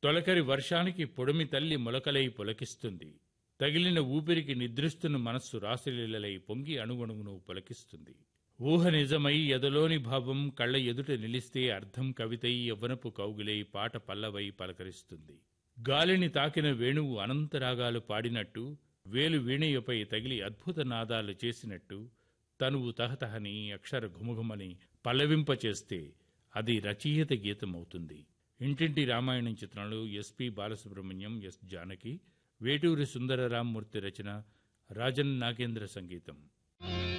తొలకరి వర్షానికి పొడిమి తల్లి మొలకలై పులకిస్తుంది తగిలిన ఊపిరికి నిద్రిస్తున్న మనస్సు రాశిలీలలై పొంగి అణుగణుగును పులకిస్తుంది ఊహ నిజమై ఎదలోని భావం కళ్ళ ఎదుట నిలిస్తే అర్థం కవితై యవ్వనపు కౌగిలై పాట పల్లవై పలకరిస్తుంది గాలిని తాకిన వేణువు అనంతరాగాలు పాడినట్టు వేలు వీణయ్యపై తగిలి అద్భుత నాదాలు చేసినట్టు తనువు తహతహని అక్షర ఘుమఘుమని పల్లవింపచేస్తే అది రచయిత గీతమవుతుంది ఇంటింటి రామాయణం చిత్రంలో ఎస్పి బాలసుబ్రహ్మణ్యం ఎస్ జానకి వేటూరి సుందరరామ్మూర్తి రచన రాజన్ నాగేంద్ర సంగీతం